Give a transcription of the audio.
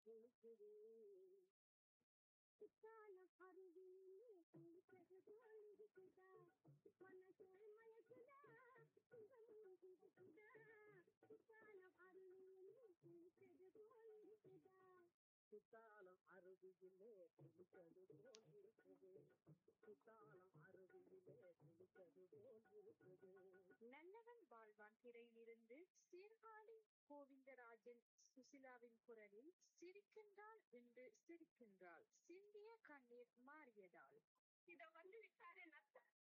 குளிக்குது குற்றாலம் அருவியிலே குளிப்பது போல் இருக்குதா மனசே மயக்குதா சுகமும் இருக்குதா குற்றாலம் அருவியிலே குளிப்பது போல் இருக்குதா குத்தாலம் அருவியிலே குளிப்பது போல் இருக்குது குத்தாலம் அருவியிலே குளிப்பது போல் இருக்குது நல்லவன் வாழ்வான் திரையிலிருந்து சீர்காழி கோவிந்தராஜன் சுசிலாவின் குரலில் சிரிக்கின்றாள் என்று சிரிக்கின்றாள் சிந்திய கண்ணீர் மாறியதால் இத வந்து விட்டாரே நத்த